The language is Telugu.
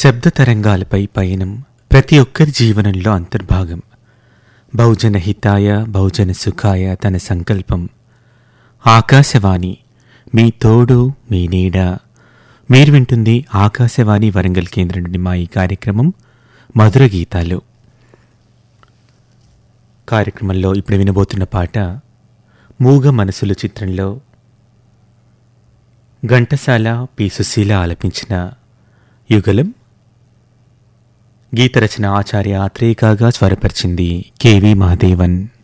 శబ్ద తరంగాలపై పయనం ప్రతి ఒక్కరి జీవనంలో అంతర్భాగం బహుజన హితాయ బహుజన సుఖాయ తన సంకల్పం ఆకాశవాణి మీ తోడు మీ నీడ మీరు వింటుంది ఆకాశవాణి వరంగల్ కేంద్రం నుండి మా ఈ కార్యక్రమం మధుర గీతాలు కార్యక్రమంలో ఇప్పుడు వినబోతున్న పాట మూగ మనసులు చిత్రంలో ఘంటసాల పి సుశీల ఆలపించిన యుగలం గీత రచన ఆచార్య ఆత్రేయకాగా స్వరపరిచింది కెవి మహాదేవన్